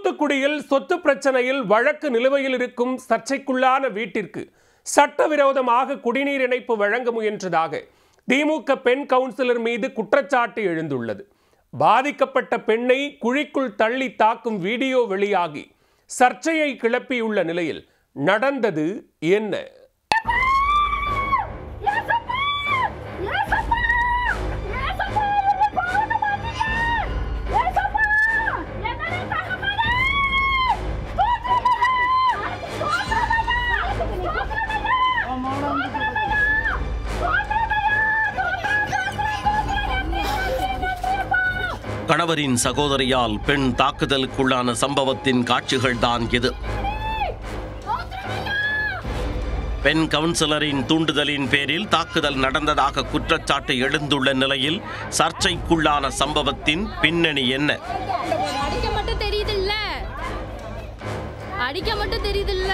தூத்துக்குடியில் சொத்து பிரச்சனையில் வழக்கு நிலுவையில் இருக்கும் சர்ச்சைக்குள்ளான வீட்டிற்கு சட்டவிரோதமாக குடிநீர் இணைப்பு வழங்க முயன்றதாக திமுக பெண் கவுன்சிலர் மீது குற்றச்சாட்டு எழுந்துள்ளது பாதிக்கப்பட்ட பெண்ணை குழிக்குள் தள்ளி தாக்கும் வீடியோ வெளியாகி சர்ச்சையை கிளப்பியுள்ள நிலையில் நடந்தது என்ன கணவரின் சகோதரியால் பெண் தாக்குதலுக்குள்ளான சம்பவத்தின் காட்சிகள்தான் இது பெண் கவுன்சிலரின் தூண்டுதலின் பேரில் தாக்குதல் நடந்ததாக குற்றச்சாட்டு எழுந்துள்ள நிலையில் சர்ச்சைக்குள்ளான சம்பவத்தின் பின்னணி என்ன அடிக்க மட்டும் தெரியுதுல்ல அடிக்க மட்டும் தெரியுதுல்ல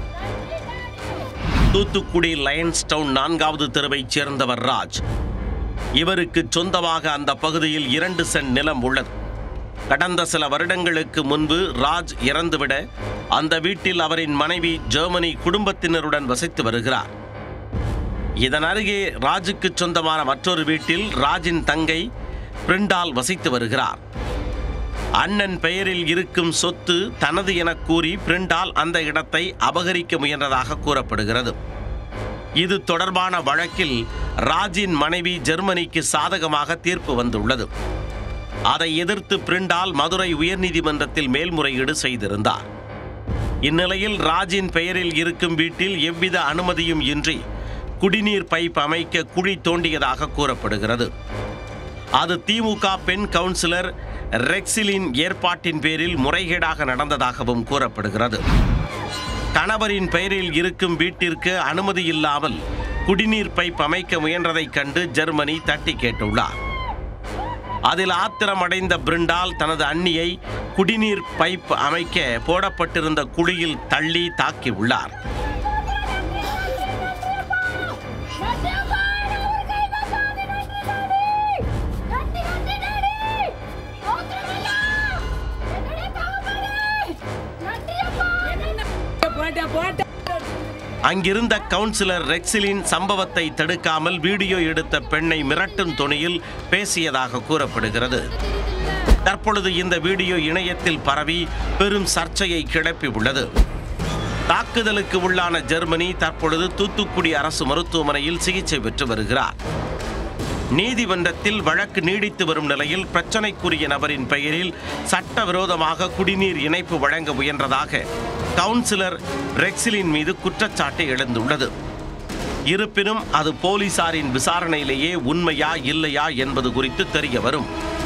தூத்துக்குடி லயன்ஸ் டவுன் நான்காவது தெருவைச் சேர்ந்தவர் ராஜ் இவருக்கு சொந்தமாக அந்த பகுதியில் இரண்டு சென்ட் நிலம் உள்ளது கடந்த சில வருடங்களுக்கு முன்பு ராஜ் இறந்துவிட அந்த வீட்டில் அவரின் மனைவி ஜெர்மனி குடும்பத்தினருடன் வசித்து வருகிறார் இதன் அருகே ராஜுக்கு சொந்தமான மற்றொரு வீட்டில் ராஜின் தங்கை பிரிண்டால் வசித்து வருகிறார் அண்ணன் பெயரில் இருக்கும் சொத்து தனது என கூறி பிரிண்டால் அந்த இடத்தை அபகரிக்க முயன்றதாக கூறப்படுகிறது இது தொடர்பான வழக்கில் ராஜின் மனைவி ஜெர்மனிக்கு சாதகமாக தீர்ப்பு வந்துள்ளது அதை எதிர்த்து பிரிண்டால் மதுரை உயர்நீதிமன்றத்தில் மேல்முறையீடு செய்திருந்தார் இந்நிலையில் ராஜின் பெயரில் இருக்கும் வீட்டில் எவ்வித அனுமதியும் இன்றி குடிநீர் பைப் அமைக்க குழி தோண்டியதாக கூறப்படுகிறது அது திமுக பெண் கவுன்சிலர் ரெக்சிலின் ஏற்பாட்டின் பேரில் முறைகேடாக நடந்ததாகவும் கூறப்படுகிறது கணவரின் பெயரில் இருக்கும் வீட்டிற்கு அனுமதி இல்லாமல் குடிநீர் பைப் அமைக்க முயன்றதைக் கண்டு ஜெர்மனி தட்டி கேட்டுள்ளார் அதில் ஆத்திரமடைந்த பிரிண்டால் தனது அண்ணியை குடிநீர் பைப் அமைக்க போடப்பட்டிருந்த குழியில் தள்ளி தாக்கியுள்ளார் அங்கிருந்த கவுன்சிலர் ரெக்சிலின் சம்பவத்தை தடுக்காமல் வீடியோ எடுத்த பெண்ணை மிரட்டும் தொனியில் பேசியதாக கூறப்படுகிறது தற்பொழுது இந்த வீடியோ இணையத்தில் பரவி பெரும் சர்ச்சையை கிளப்பி உள்ளது தாக்குதலுக்கு உள்ளான ஜெர்மனி தற்பொழுது தூத்துக்குடி அரசு மருத்துவமனையில் சிகிச்சை பெற்று வருகிறார் நீதிமன்றத்தில் வழக்கு நீடித்து வரும் நிலையில் பிரச்சனைக்குரிய நபரின் பெயரில் சட்டவிரோதமாக குடிநீர் இணைப்பு வழங்க முயன்றதாக கவுன்சிலர் ரெக்சிலின் மீது குற்றச்சாட்டு எழுந்துள்ளது இருப்பினும் அது போலீசாரின் விசாரணையிலேயே உண்மையா இல்லையா என்பது குறித்து தெரிய வரும்